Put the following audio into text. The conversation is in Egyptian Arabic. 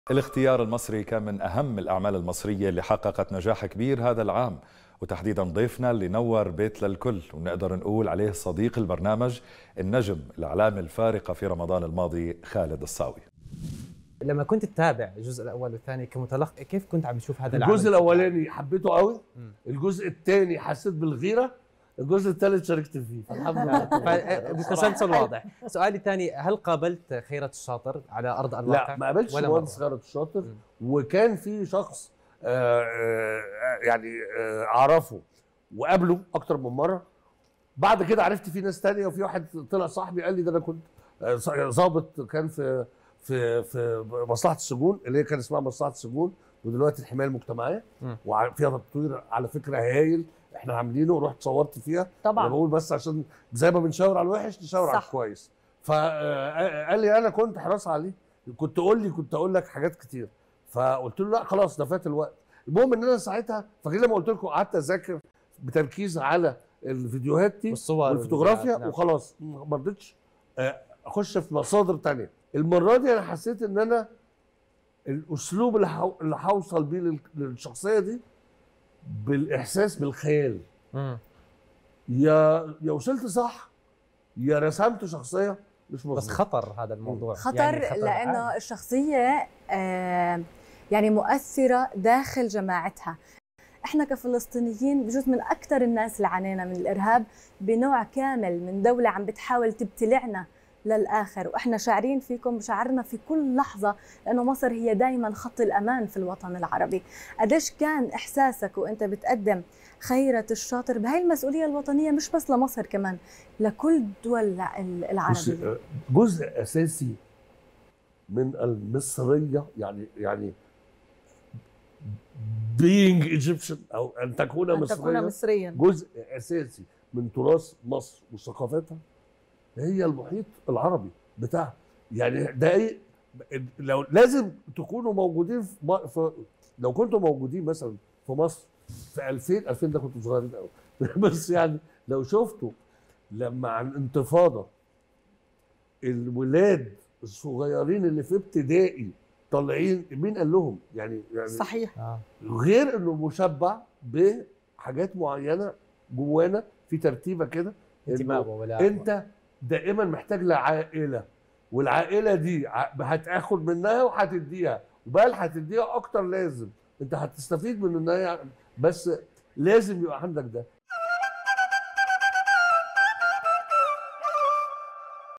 الاختيار المصري كان من أهم الأعمال المصرية اللي حققت نجاح كبير هذا العام وتحديدا ضيفنا اللي نور بيت للكل ونقدر نقول عليه صديق البرنامج النجم الأعلام الفارقة في رمضان الماضي خالد الصاوي لما كنت تتابع الجزء الاول والثاني كمتلقي كيف كنت عم تشوف هذا العمل الجزء الاولاني حبيته قوي مم. الجزء الثاني حسيت بالغيره الجزء الثالث شاركت فيه فالحمد لله فالتسلسل واضح سؤالي الثاني هل قابلت خيرة الشاطر على ارض الواقع لا ما قابلتش ولا مهندس مرة؟ خيرت الشاطر مم. وكان في شخص آه، آه، يعني آه، اعرفه وقابله اكتر من مره بعد كده عرفت في ناس تانية وفي واحد طلع صاحبي قال لي ده انا كنت آه، ظابط كان في في في مصلحه السجون اللي هي كان اسمها مصلحه السجون ودلوقتي الحمايه المجتمعيه مم. وفيها تطوير على فكره هايل احنا عاملينه ورحت صورت فيها انا طبعا بقول بس عشان زي ما بنشاور على الوحش نشاور على صح. الكويس فقال لي انا كنت حراس عليه كنت اقول لي كنت اقول لك حاجات كتير فقلت له لا خلاص ده فات الوقت المهم ان انا ساعتها فاكرين لما قلت لكم قعدت اذاكر بتركيز على الفيديوهات دي والصور والفوتوغرافيا نعم. وخلاص ما رضيتش آه، اخش في مصادر تانية المره دي انا حسيت ان انا الاسلوب اللي هو- اللي هوصل بيه لل- للشخصيه دي بالاحساس بالخيال مم. يا يا وصلت صح يا رسمت شخصيه مش بس مظبوط خطر هذا الموضوع خطر, يعني لانه عالي. الشخصيه آه يعني مؤثره داخل جماعتها احنا كفلسطينيين بجوز من اكثر الناس اللي عانينا من الارهاب بنوع كامل من دوله عم بتحاول تبتلعنا للاخر واحنا شاعرين فيكم شعرنا في كل لحظه لانه مصر هي دائما خط الامان في الوطن العربي قديش كان احساسك وانت بتقدم خيرة الشاطر بهاي المسؤولية الوطنية مش بس لمصر كمان لكل الدول الع- بص، العربية آه، جزء اساسي من المصريه يعني يعني being Egyptian او ان تكون أن مصريا تكون مصريا جزء اساسي من تراث مصر وثقافتها هي المحيط العربي بتاعها يعني ده ايه لو لازم تكونوا موجودين في, م- في لو كنتوا موجودين مثلا في مصر في 2000 2000 ده كنتوا صغيرين قوي بس يعني لو شفتوا لما عن الانتفاضه الولاد الصغيرين اللي في ابتدائي طالعين مين قال لهم يعني يعني صحيح آه. غير انه مشبع بحاجات معينه جوانا في ترتيبه كده انتماء إنه وولاء انت دائما محتاج لعائله والعائله دي ع- هتاخد منها وهتديها وبل هتديها اكتر لازم انت هتستفيد من ان هي بس لازم يبقى عندك ده